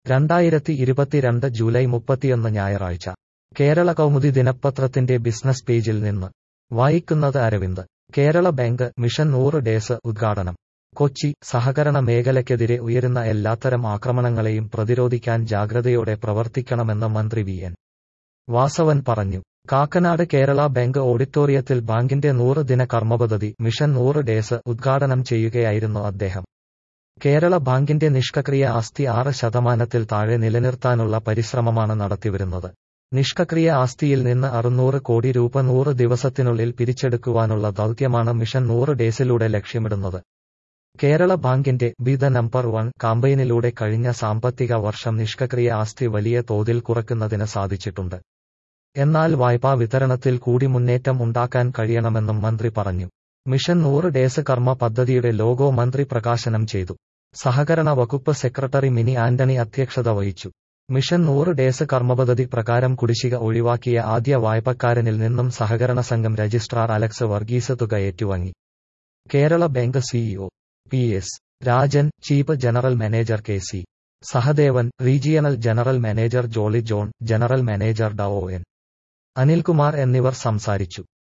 രണ്ടായിരത്തി ഇരുപത്തിരണ്ട് ജൂലൈ മുപ്പത്തിയൊന്ന് ഞായറാഴ്ച കേരള കൗമുദി ദിനപത്രത്തിന്റെ ബിസിനസ് പേജിൽ നിന്ന് വായിക്കുന്നത് അരവിന്ദ് കേരള ബാങ്ക് മിഷൻ നൂറ് ഡേസ് ഉദ്ഘാടനം കൊച്ചി സഹകരണ മേഖലയ്ക്കെതിരെ ഉയരുന്ന എല്ലാത്തരം ആക്രമണങ്ങളെയും പ്രതിരോധിക്കാൻ ജാഗ്രതയോടെ പ്രവർത്തിക്കണമെന്ന് മന്ത്രി വി എൻ വാസവൻ പറഞ്ഞു കാക്കനാട് കേരള ബാങ്ക് ഓഡിറ്റോറിയത്തിൽ ബാങ്കിന്റെ നൂറ് ദിന കർമ്മപദ്ധതി മിഷൻ നൂറ് ഡേസ് ഉദ്ഘാടനം ചെയ്യുകയായിരുന്നു അദ്ദേഹം കേരള ബാങ്കിന്റെ നിഷ്ക്രിയ ആസ്തി ആറ് ശതമാനത്തിൽ താഴെ നിലനിർത്താനുള്ള പരിശ്രമമാണ് നടത്തിവരുന്നത് നിഷ്ക്രിയ ആസ്തിയിൽ നിന്ന് അറുന്നൂറ് കോടി രൂപ നൂറ് ദിവസത്തിനുള്ളിൽ പിരിച്ചെടുക്കുവാനുള്ള ദൗത്യമാണ് മിഷൻ നൂറ് ഡേസിലൂടെ ലക്ഷ്യമിടുന്നത് കേരള ബാങ്കിന്റെ ബി ദ നമ്പർ വൺ കാമ്പയിനിലൂടെ കഴിഞ്ഞ സാമ്പത്തിക വർഷം നിഷ്ക്രിയ ആസ്തി വലിയ തോതിൽ കുറയ്ക്കുന്നതിന് സാധിച്ചിട്ടുണ്ട് എന്നാൽ വായ്പാ വിതരണത്തിൽ കൂടി മുന്നേറ്റം ഉണ്ടാക്കാൻ കഴിയണമെന്നും മന്ത്രി പറഞ്ഞു മിഷൻ നൂറ് ഡേസ് കർമ്മ പദ്ധതിയുടെ ലോഗോ മന്ത്രി പ്രകാശനം ചെയ്തു സഹകരണ വകുപ്പ് സെക്രട്ടറി മിനി ആന്റണി അധ്യക്ഷത വഹിച്ചു മിഷൻ നൂറ് ഡേസ് കർമ്മപദ്ധതി പ്രകാരം കുടിശ്ശിക ഒഴിവാക്കിയ ആദ്യ വായ്പക്കാരനിൽ നിന്നും സഹകരണ സംഘം രജിസ്ട്രാർ അലക്സ് വർഗീസ് തുക ഏറ്റുവാങ്ങി Kerala bank CEO P S Rajan chief general manager K C Sahadevan regional general manager Jolly John general manager D O N Anilkumar എന്നിവർ സംസാരിച്ചു